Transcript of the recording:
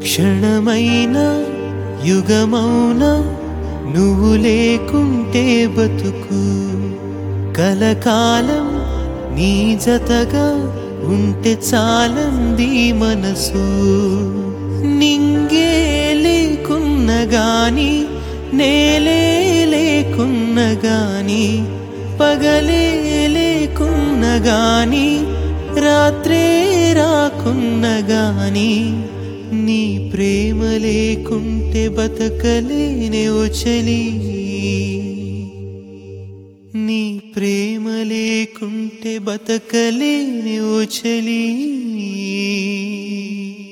క్షణమైన యుగమౌన నువ్వు లేకుంటే బతుకు కలకాలం నీ జతగా ఉంటే చాలంది మనసు నింగే లేకున్న గాని నేలే లేకున్న గాని పగలే లేకున్న గాని రాత్రే రాకున్న గాని నీ ప్రేమ లేకుంటే బతకలేనే ఓ చలి నీ ప్రేమ లేకుంటే బతకలేని ఓ చలి